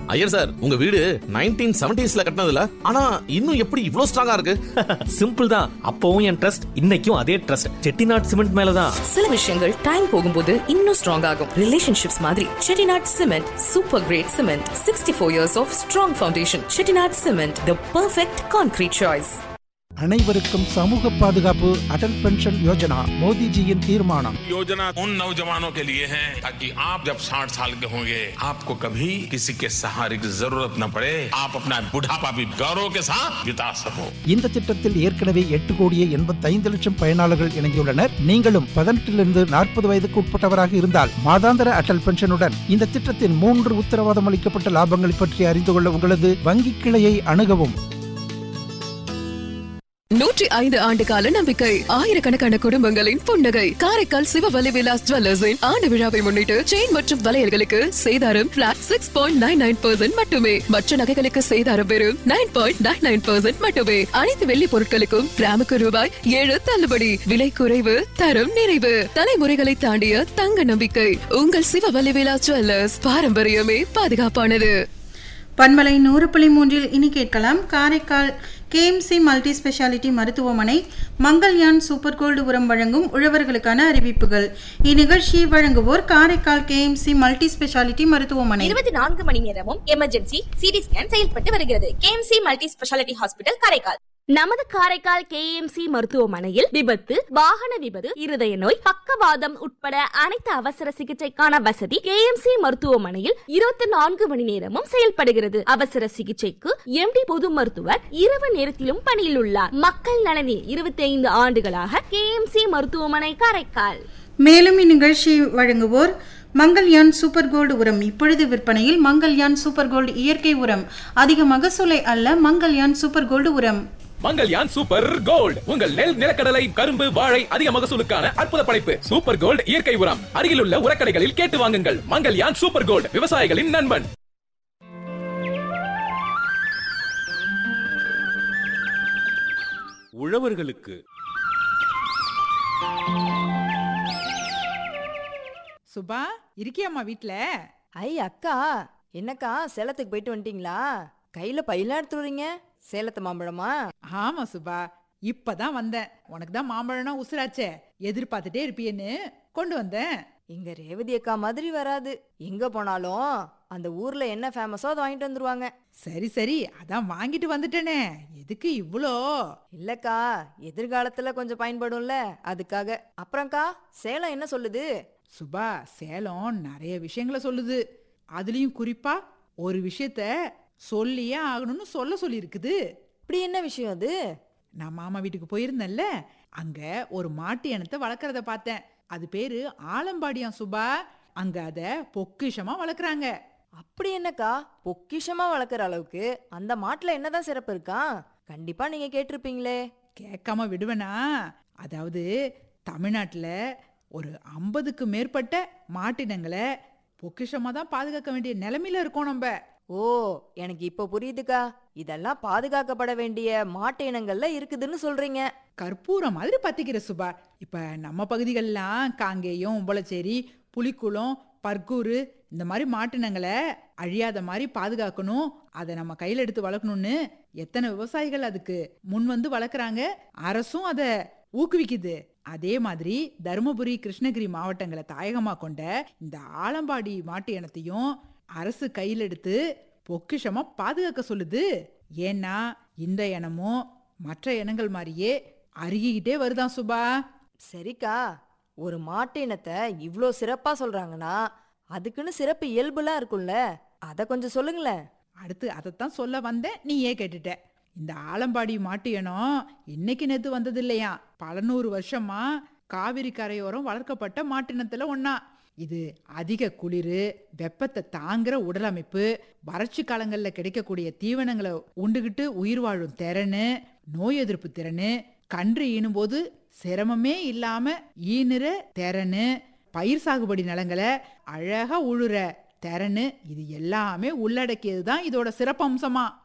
Iyer sir உங்க வீடு nineteen செவன்டிஸ்ல கட்டினதுல ஆனா இன்னும் எப்படி இவ்ளோ ஸ்ட்ராங்கா இருக்கு சிம்பிள் தான் அப்பவும் என் ட்ரஸ்ட் இன்னைக்கும் அதே ட்ரஸ்ட் செட்டிநாட் சிமெண்ட் மேலதான் சில விஷயங்கள் டைம் போகும்போது இன்னும் ஸ்ட்ராங் ஆகும் ரிலேஷன்ஷிப்ஸ் மாதிரி Chettinad cement super great cement sixty four years of strong foundation Chettinad cement the perfect concrete choice அனைவருக்கும் சமூக பாதுகாப்பு அடல் பென்ஷன் யோஜனா மோடிஜியின் தீர்மானம் योजना उन नौजवानों के लिए है ताकि आप जब 60 साल के होंगे आपको कभी किसी के सहारे की जरूरत न पड़े आप अपना बुढ़ापा भी गौरव के साथ बिता सको இந்த திட்டத்தில் ஏற்கனவே எட்டு கோடியே எண்பத்தைந்து லட்சம் பயனாளர்கள் இணைந்துள்ளனர் நீங்களும் பதினெட்டிலிருந்து நாற்பது வயதுக்கு உட்பட்டவராக இருந்தால் மாதாந்திர அடல் பென்ஷனுடன் இந்த திட்டத்தின் மூன்று உத்தரவாதம் அளிக்கப்பட்ட லாபங்களை பற்றி அறிந்து கொள்ள உங்களது வங்கி கிளையை அணுகவும் நூற்றி ஐந்து ஆண்டு கால நம்பிக்கை ஆயிரக்கணக்கான குடும்பங்களின் புன்னகை காரைக்கால் சிவவலி விலாஸ் ஜுவல்லர்ஸின் ஆண்டு விழாவை முன்னிட்டு செயின் மற்றும் வளையல்களுக்கு சேதாரம் flat six point nine nine percent மட்டுமே மற்ற நகைகளுக்கு சேதாரம் வெறும் nine point nine nine percent மட்டுமே அனைத்து வெள்ளி பொருட்களுக்கும் கிராமுக்கு ரூபாய் ஏழு தள்ளுபடி விலை குறைவு தரம் நிறைவு தலைமுறைகளை தாண்டிய தங்க நம்பிக்கை உங்கள் சிவவலி விலாஸ் ஜுவல்லர்ஸ் பாரம்பரியமே பாதுகாப்பானது பண்பலை நூறு புள்ளி மூன்றில் இனி கேட்கலாம் காரைக்கால் கேஎம்சி மல்டி ஸ்பெஷாலிட்டி மருத்துவமனை மங்கள்யான் சூப்பர் கோல்டு உரம் வழங்கும் உழவர்களுக்கான அறிவிப்புகள் இந்நிகழ்ச்சியை வழங்குவோர் காரைக்கால் கேஎம்சி மல்டி ஸ்பெஷாலிட்டி மருத்துவமனை இருபத்தி நான்கு மணி நேரமும் எமர்ஜென்சி சிடி ஸ்கேன் செயல்பட்டு வருகிறது KMC multi speciality hospital Karaikal நமது காரைக்கால் கேஎம்சி மருத்துவமனையில் விபத்து வாகன விபத்து இருதய நோய் பக்கவாதம் உட்பட அனைத்து அவசர சிகிச்சைக்கான வசதி கேஎம்சி மருத்துவமனையில் இருபத்தி நான்கு மணி நேரமும் செயல்படுகிறது அவசர சிகிச்சைக்கு எம்டி பொது மருத்துவர் இரவு நேரத்திலும் பணியில் உள்ளார் மக்கள் நலனில் இருபத்தி ஐந்து ஆண்டுகளாக கேஎம்சி மருத்துவமனை காரைக்கால் மேலும் இந்நிகழ்ச்சியை வழங்குவோர் மங்கள்யான் சூப்பர் கோல்டு உரம் இப்பொழுது விற்பனையில் மங்கள்யான் சூப்பர் கோல்டு இயற்கை உரம் அதிக மகசூலை அல்ல மங்கள்யான் சூப்பர் கோல்டு உரம் மங்கல்யான் சூப்பர் கோல்ட் உங்கள் நெல் நிலக்கடலை கரும்பு வாழை அதிக மகசூலுக்கான அற்புத படைப்பு சூப்பர் கோல்ட் இயற்கை உரம் அருகிலுள்ள உரக்கடைகளில் கேட்டு வாங்குங்கள் மங்கல்யான் சூப்பர் கோல்ட் விவசாயிகளின் நண்பன் உழவர்களுக்கு சுபா இருக்கியாம்மா வீட்ல ஐ அக்கா என்னக்கா சேலத்துக்கு போயிட்டு வந்துட்டீங்களா கையில பையெல்லாம் எடுத்து வரீங்க சேலத்து மாம்பழமா ஆமா சுபா இப்பதான் வந்தேன் உனக்கு தான் மாம்பழம்னா உசுராச்சே எதிர்பார்த்துட்டே இருப்பியேன்னு கொண்டு வந்தேன் இங்க ரேவதி அக்கா மாதிரி வராது எங்க போனாலும் அந்த ஊர்ல என்ன ஃபேமஸோ அதை வாங்கிட்டு வந்துருவாங்க சரி சரி அதான் வாங்கிட்டு வந்துட்டேனே எதுக்கு இவ்வளோ இல்லக்கா எதிர்காலத்துல கொஞ்சம் பயன்படும்ல அதுக்காக அப்புறம்க்கா சேலம் என்ன சொல்லுது சுபா சேலம் நிறைய விஷயங்களை சொல்லுது அதுலயும் குறிப்பா ஒரு விஷயத்த சொல்லியே ஆகணும்னு சொல்ல சொல்லி இருக்குது இப்படி என்ன விஷயம் அது நான் மாமா வீட்டுக்கு போயிருந்தேன்ல அங்க ஒரு மாட்டு இனத்தை வளர்க்கறத பார்த்தேன் அது பேரு ஆலம்பாடியாம் சுபா அங்க அத பொக்கிஷமா வளர்க்குறாங்க அப்படி என்னக்கா பொக்கிஷமா வளர்க்குற அளவுக்கு அந்த மாட்டுல என்னதான் சிறப்பு இருக்கா கண்டிப்பா நீங்க கேட்டிருப்பீங்களே கேட்காம விடுவேனா அதாவது தமிழ்நாட்டில் ஒரு ஐம்பதுக்கு மேற்பட்ட மாட்டினங்களை பொக்கிஷமாக தான் பாதுகாக்க வேண்டிய நிலைமையில இருக்கோம் நம்ம ஓ எனக்கு இப்ப புரியுதுக்கா இதெல்லாம் பாதுகாக்கப்பட வேண்டிய மாட்டு இனங்கள்ல இருக்குதுன்னு சொல்றீங்க கற்பூரம் மாதிரி பத்திக்கிற சுபா இப்ப நம்ம பகுதிகளெலாம் காங்கேயம் உம்பளச்சேரி புலிக்குளம் பர்கூரு இந்த மாதிரி மாட்டினங்களை அழியாத மாதிரி பாதுகாக்கணும் அதை நம்ம கையில் எடுத்து வளர்க்கணும்னு எத்தனை விவசாயிகள் அதுக்கு முன் வந்து வளர்க்குறாங்க அரசும் அதை ஊக்குவிக்குது அதே மாதிரி தருமபுரி கிருஷ்ணகிரி மாவட்டங்களை தாயகமாக கொண்ட இந்த ஆலம்பாடி மாட்டு இனத்தையும் அரசு கையில் எடுத்து பொக்கிஷமா பாதுகாக்க சொல்லுது ஏன்னா இந்த இனமும் மற்ற இனங்கள் மாதிரியே அருகிக்கிட்டே வருதான் சுபா சரிக்கா ஒரு மாட்டு இனத்தை இவ்ளோ சிறப்பா சொல்றாங்கன்னா அதுக்குன்னு சிறப்பு இயல்புலாம் இருக்கும்ல அத கொஞ்சம் சொல்லுங்களேன் அடுத்து அதைத்தான் சொல்ல வந்தேன் நீ ஏன் கேட்டுட்ட இந்த ஆலம்பாடி மாட்டு இனம் இன்னைக்கு நேத்து வந்தது இல்லையா பல நூறு வருஷமா காவிரி கரையோரம் வளர்க்கப்பட்ட மாட்டினத்துல ஒண்ணா இது அதிக குளிர் வெப்பத்தை தாங்குற உடலமைப்பு வறட்சி காலங்களில் கிடைக்கக்கூடிய தீவனங்களை உண்டுகிட்டு உயிர் வாழும் திறனு நோய் எதிர்ப்பு திறனு கன்று ஈனும்போது சிரமமே இல்லாம ஈனுற திறனு பயிர் சாகுபடி நிலங்களை அழகா உழுற திறனு இது எல்லாமே உள்ளடக்கியது தான் இதோட சிறப்பம்சமா